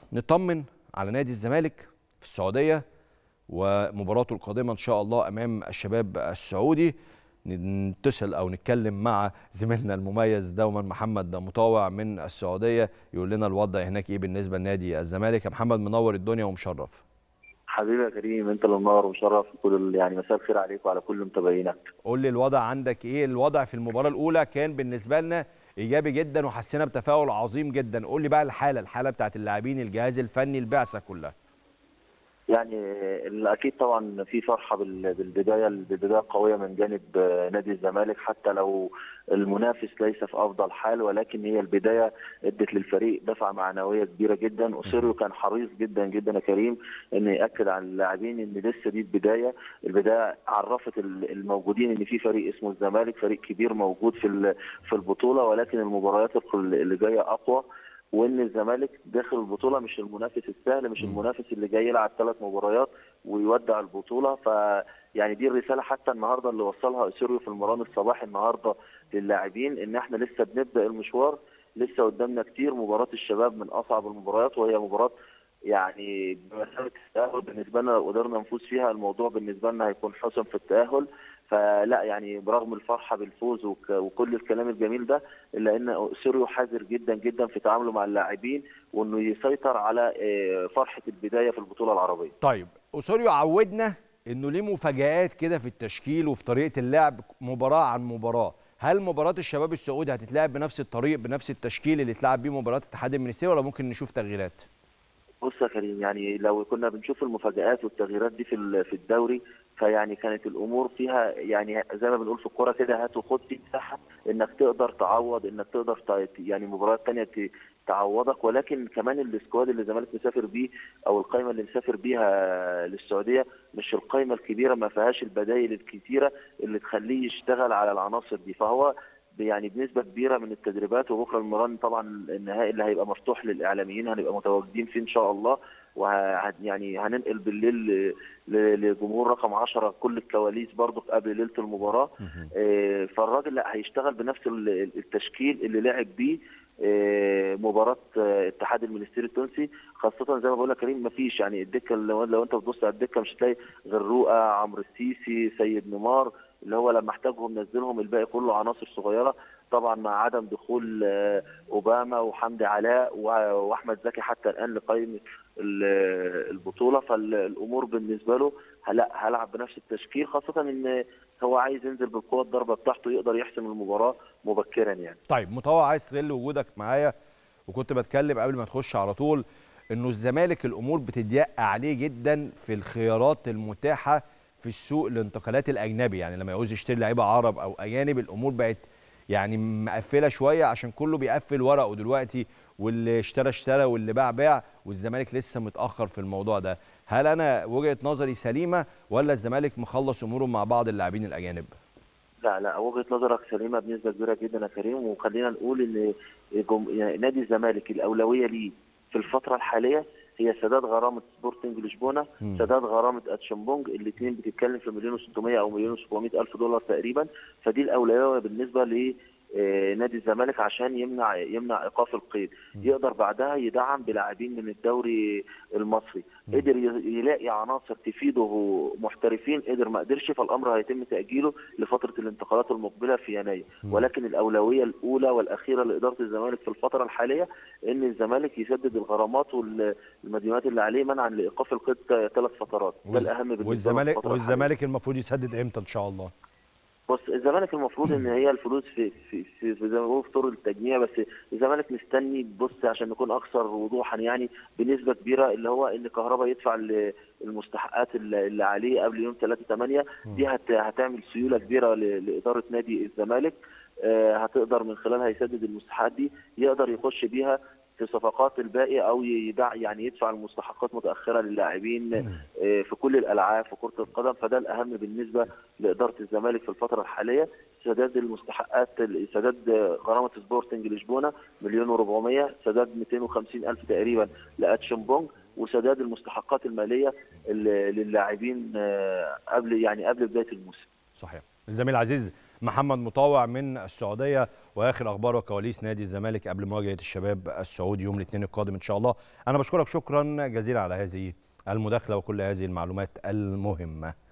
نطمن على نادي الزمالك في السعوديه ومباراته القادمه ان شاء الله امام الشباب السعودي نتصل او نتكلم مع زميلنا المميز دوما محمد مطاوع من السعوديه يقول لنا الوضع هناك ايه بالنسبه لنادي الزمالك يا محمد منور الدنيا ومشرف حبيبي يا كريم انت اللي منور ومشرف كل يعني مساء الخير عليك وعلى كل متابعينك قول لي الوضع عندك ايه الوضع في المباراه الاولى كان بالنسبه لنا ايجابي جدا وحسينا بتفاؤل عظيم جدا قول لي بقى الحاله الحاله بتاعت اللاعبين الجهاز الفني البعثه كلها يعني اكيد طبعا في فرحه بالبدايه البدايه قويه من جانب نادي الزمالك حتى لو المنافس ليس في افضل حال ولكن هي البدايه ادت للفريق دفعه معنويه كبيره جدا اوسيريو كان حريص جدا جدا يا كريم ان ياكد على اللاعبين ان لسه دي البدايه البدايه عرفت الموجودين ان في فريق اسمه الزمالك فريق كبير موجود في في البطوله ولكن المباريات اللي جايه اقوى وان الزمالك داخل البطوله مش المنافس السهل مش المنافس اللي جاي يلعب ثلاث مباريات ويودع البطوله ف يعني دي الرساله حتى النهارده اللي وصلها اسيريو في المران الصباحي النهارده للاعبين ان احنا لسه بنبدا المشوار لسه قدامنا كتير مباراه الشباب من اصعب المباريات وهي مباراه يعني بمثابه التاهل بالنسبه لنا لو قدرنا نفوز فيها الموضوع بالنسبه لنا هيكون حسم في التاهل فلا يعني برغم الفرحه بالفوز وكل الكلام الجميل ده الا ان سيريو حذر جدا جدا في تعامله مع اللاعبين وانه يسيطر على فرحه البدايه في البطوله العربيه. طيب اسوريو عودنا انه ليه مفاجآت كده في التشكيل وفي طريقه اللعب مباراه عن مباراه. هل مباراه الشباب السعودي هتتلعب بنفس الطريق بنفس التشكيل اللي اتلعب بيه مباراه الاتحاد المنستيري ولا ممكن نشوف تغييرات؟ بص يا كريم يعني لو كنا بنشوف المفاجآت والتغييرات دي في في الدوري فيعني كانت الامور فيها يعني زي ما بنقول في الكوره كده هات وخد في مساحه انك تقدر تعوض انك تقدر يعني مباريات ثانيه تعوضك ولكن كمان السكواد اللي الزمالك مسافر بيه او القائمه اللي مسافر بيها للسعوديه مش القائمه الكبيره ما فيهاش البدائل الكثيره اللي تخليه يشتغل على العناصر دي فهو يعني بنسبه كبيره من التدريبات وبكره المران طبعا النهائي اللي هيبقى مفتوح للاعلاميين هنبقى متواجدين فيه ان شاء الله وه يعني هننقل بالليل لجمهور رقم 10 كل الكواليس برضه قبل ليله المباراه فالراجل لا هيشتغل بنفس التشكيل اللي لعب بيه مباراه اتحاد المنستير التونسي خاصه زي ما بقول لك كريم مفيش يعني الدكه لو, لو انت بتبص على الدكه مش هتلاقي غير رؤى عمرو السيسي سيد نيمار اللي هو لما احتاجهم نزلهم الباقي كله عناصر صغيره طبعا مع عدم دخول اوباما وحمدي علاء واحمد زكي حتى الان لقائمه البطوله فالامور بالنسبه له لا هلعب بنفس التشكيل خاصه ان هو عايز ينزل بالقوه الضربه بتاعته يقدر يحسم المباراه مبكرا يعني. طيب مطوع عايز تستغل وجودك معايا وكنت بتكلم قبل ما تخش على طول انه الزمالك الامور بتضيق عليه جدا في الخيارات المتاحه في السوق الانتقالات الاجنبي يعني لما يعوز يشتري لعيبه عرب او اجانب الامور بقت يعني مقفله شويه عشان كله بيقفل ورقه دلوقتي واللي اشترى اشترى واللي باع باع والزمالك لسه متاخر في الموضوع ده هل انا وجهه نظري سليمه ولا الزمالك مخلص اموره مع بعض اللاعبين الاجانب لا لا وجهه نظرك سليمه بنسبه كبيره جدا يا كريم وخلينا نقول ان يعني نادي الزمالك الاولويه ليه في الفتره الحاليه هي سداد غرامه سبورتنج لشبونه سداد غرامه اتشمبونج الاثنين بتتكلم في مليون و600 او مليون و700 الف دولار تقريبا فدي الاولويه بالنسبه ل نادي الزمالك عشان يمنع يمنع ايقاف القيد يقدر بعدها يدعم بلاعبين من الدوري المصري قدر يلاقي عناصر تفيده محترفين قدر ما قدرش فالامر هيتم تاجيله لفتره الانتقالات المقبله في يناير ولكن الاولويه الاولى والاخيره لاداره الزمالك في الفتره الحاليه ان الزمالك يسدد الغرامات والمديونات اللي عليه منعا لايقاف القيد ثلاث فترات ده الاهم بالنسبه والزمالك والزمالك المفروض يسدد امتى ان شاء الله بص الزمالك المفروض ان هي الفلوس في في في, في زي ما بيقولوا في طور التجميع بس الزمالك مستني بص عشان نكون اكثر وضوحا يعني بنسبه كبيره اللي هو ان كهربا يدفع المستحقات اللي عليه قبل يوم 3 8 دي هتعمل سيوله كبيره لاداره نادي الزمالك هتقدر من خلالها يسدد المستحقات دي يقدر يخش بيها في صفقات الباقي او يدع يعني يدفع المستحقات متاخره للاعبين في كل الالعاب في كره القدم فده الاهم بالنسبه لاداره الزمالك في الفتره الحاليه سداد المستحقات سداد غرامه سبورتنج لشبونه مليون و400 سداد 250 الف تقريبا لاتشمبونج وسداد المستحقات الماليه للاعبين قبل يعني قبل بدايه الموسم صحيح الزميل العزيز محمد مطاوع من السعوديه واخر اخبار وكواليس نادي الزمالك قبل مواجهه الشباب السعودي يوم الاثنين القادم ان شاء الله انا بشكرك شكرا جزيلا على هذه المداخله وكل هذه المعلومات المهمه